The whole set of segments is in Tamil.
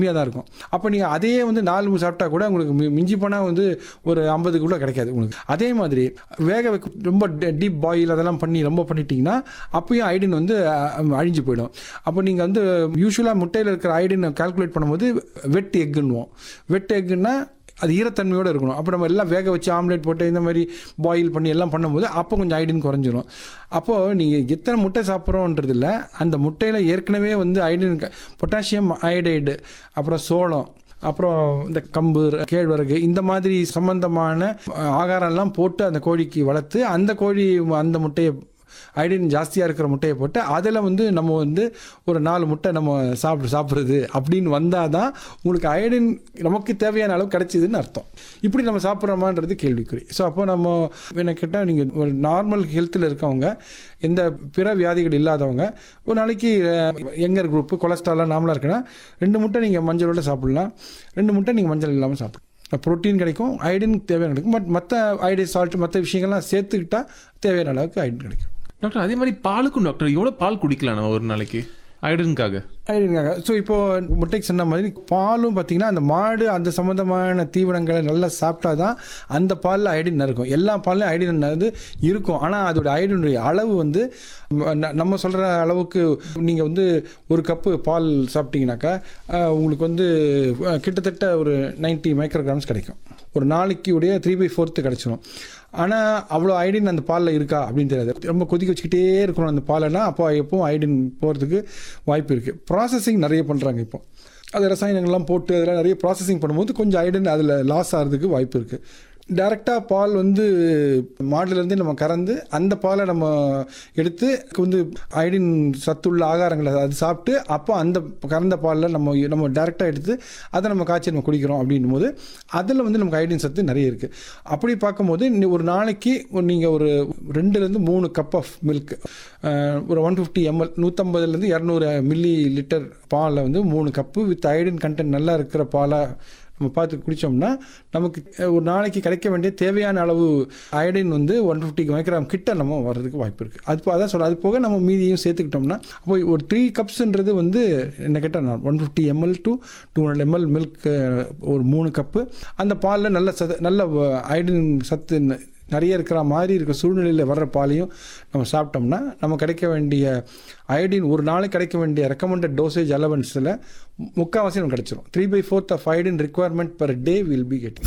கம்மியாக தான் இருக்கும் அப்போ நீங்கள் அதே வந்து நாலு சாப்பிட்டா கூட உங்களுக்கு மி- மிஞ்சி போனால் வந்து ஒரு ஐம்பதுக்குள்ளே கிடைக்காது உங்களுக்கு அதே மாதிரி வேக வைக்க ரொம்ப டீப் பாயில் அதெல்லாம் பண்ணி ரொம்ப பண்ணிட்டீங்கன்னா அப்பயும் ஐடின் வந்து அஹ், அழிஞ்சு போயிடும் அப்போ நீங்கள் வந்து யூஸ்வலாக முட்டையில் இருக்கிற ஐடின் கால்குலேட் பண்ணும்போது வெட் எக்குன்னுவோம் வெட் எக்குன்னா அது ஈரத்தன்மையோடு இருக்கணும் அப்போ நம்ம எல்லாம் வேக வச்சு ஆம்லேட் போட்டு இந்த மாதிரி பாயில் பண்ணி எல்லாம் பண்ணும்போது அப்போ கொஞ்சம் ஐடின் குறைஞ்சிரும் அப்போது நீங்கள் எத்தனை முட்டை சாப்பிட்றோன்றது இல்லை அந்த முட்டையில் ஏற்கனவே வந்து ஐடின் பொட்டாசியம் அயோடைடு அப்புறம் சோளம் அப்புறம் இந்த கம்பு கேழ்வரகு இந்த மாதிரி சம்பந்தமான அஹ், ஆகாரம்லாம் போட்டு அந்த கோழிக்கு வளர்த்து அந்த கோழி அந்த முட்டையை ஐடின் ஜாஸ்தியாக இருக்கிற முட்டையை போட்டு அதில் வந்து நம்ம வந்து ஒரு நாலு முட்டை நம்ம சாப்பிடு சாப்பிட்றது அப்படின்னு வந்தால் தான் உங்களுக்கு அயடின் நமக்கு தேவையான அளவு கிடைச்சிதுன்னு அர்த்தம் இப்படி நம்ம சாப்பிட்றோமான்றது கேள்விக்குறி ஸோ அப்போ நம்ம என்ன கேட்டால் நீங்கள் ஒரு நார்மல் ஹெல்த்தில் இருக்கவங்க எந்த பிற வியாதிகள் இல்லாதவங்க ஒரு நாளைக்கு யங்கர் குரூப்பு கொலஸ்ட்ராலாம் நார்மலாக இருக்குன்னா ரெண்டு முட்டை நீங்கள் மஞ்சளோட சாப்பிட்லாம் ரெண்டு முட்டை நீங்கள் மஞ்சள் இல்லாமல் சாப்பிடலாம் ப்ரோட்டீன் கிடைக்கும் அயடின் தேவையான கிடைக்கும் பட் மற்ற அயடின் சால்ட் மற்ற விஷயங்கள்லாம் சேர்த்துக்கிட்டா தேவையான அளவுக்கு அயடின் கிடைக்கும் டாக்டர் அதே மாதிரி பாலுக்கும் டாக்டர் எவ்வளோ பால் குடிக்கலாம் நம்ம ஒரு நாளைக்கு அயடனுக்காக ஐடின்காக ஸோ இப்போ முட்டைக்கு சொன்ன மாதிரி பாலும் பார்த்தீங்கன்னா அந்த மாடு அந்த சம்மந்தமான தீவனங்களை நல்லா சாப்பிட்டா தான் அந்த பாலில் ஐடின் இருக்கும் எல்லா பால்லையும் ஐடின் வந்து இருக்கும் ஆனால் அதோட ஐடினுடைய அளவு வந்து ம- நம்ம சொல்கிற அளவுக்கு நீங்கள் வந்து ஒரு கப்பு பால் சாப்பிட்டீங்கன்னாக்கா அஹ், உங்களுக்கு வந்து அஹ், கிட்டத்தட்ட ஒரு 90 மைக்ரோகிராம்ஸ் கிடைக்கும் ஒரு நாளைக்கு உடைய த்ரீ பை ஃபோர்த்து கிடைச்சிரும் ஆனால் அவ்வளோ ஐடின் அந்த பாலில் இருக்கா அப்படின்னு தெரியாது ரொம்ப கொதிக்க வச்சுக்கிட்டே இருக்கணும் அந்த பாலைனா அப்போ எப்பவும் ஐடின் போகிறதுக்கு வாய்ப்பு இருக்குது ப்ராசஸிங் நிறைய பண்ணுறாங்க இப்போ அது ரசாயனங்கள்லாம் போட்டு அதெல்லாம் நிறைய ப்ராசஸிங் பண்ணும்போது கொஞ்சம் ஐடின் அதில் லாஸ் ஆகிறதுக்கு வாய்ப்பு இருக்குது டேரெக்டாக பால் வந்து மாடுலேருந்து நம்ம கறந்து அந்த பாலை நம்ம எடுத்து வந்து ஐடின் சத்துள்ள ஆகாரங்களை அது சாப்பிட்டு அப்போ அந்த கறந்த பாலில் நம்ம நம்ம டேரெக்டாக எடுத்து அதை நம்ம காய்ச்சி நம்ம குடிக்கிறோம் அப்படின்னும் போது அதில் வந்து நமக்கு ஐடின் சத்து நிறைய இருக்குது அப்படி பார்க்கும்போது இன்னி ஒரு நாளைக்கு நீங்கள் ஒரு ரெண்டுலேருந்து மூணு கப் ஆஃப் மில்க் ஒரு ஒன் ஃபிஃப்டி எம்எல் நூற்றம்பதுலேருந்து இரநூறு மில்லி லிட்டர் பாலில் வந்து மூணு கப்பு வித் ஐடின் கண்டென்ட் நல்லா இருக்கிற பாலை நம்ம பார்த்து குடித்தோம்னா நமக்கு ஒரு நாளைக்கு கிடைக்க வேண்டிய தேவையான அளவு அயடின் வந்து ஒன் ஃபிஃப்டி மைக்ராம் கிட்ட நம்ம வர்றதுக்கு வாய்ப்பு இருக்குது அது போ- அதான் சொல்ல அது போக நம்ம மீதியும் சேர்த்துக்கிட்டோம்னா அப்போ ஒரு த்ரீ கப்ஸ்ன்றது வந்து என்ன கேட்டால் நான் one fifty ML to two hundred ML milk ஒரு மூணு கப்பு அந்த பாலில் நல்ல சத்து நல்ல அயடின் சத்து ந- நிறைய இருக்கிற மாதிரி இருக்க சூழ்நிலையில் வர்ற பாலையும் நம்ம சாப்பிட்டோம்னா நம்ம கிடைக்க வேண்டிய அயோடின் ஒரு நாளைக்கு கிடைக்க வேண்டிய ரெக்கமெண்டட் டோசேஜ் அலவன்ஸில் முக்கால்வாசி நமக்கு கிடைச்சிரும் three by fourth of iodine requirement per day will be getting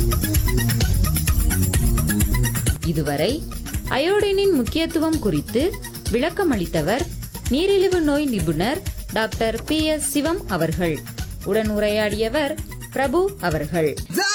இதுவரை அயோடினின் முக்கியத்துவம் குறித்து விளக்கமளித்தவர் நீரிழிவு நோய் நிபுணர் டாக்டர் பி எஸ் சிவம் அவர்கள் உடன் உரையாடியவர் பிரபு அவர்கள் The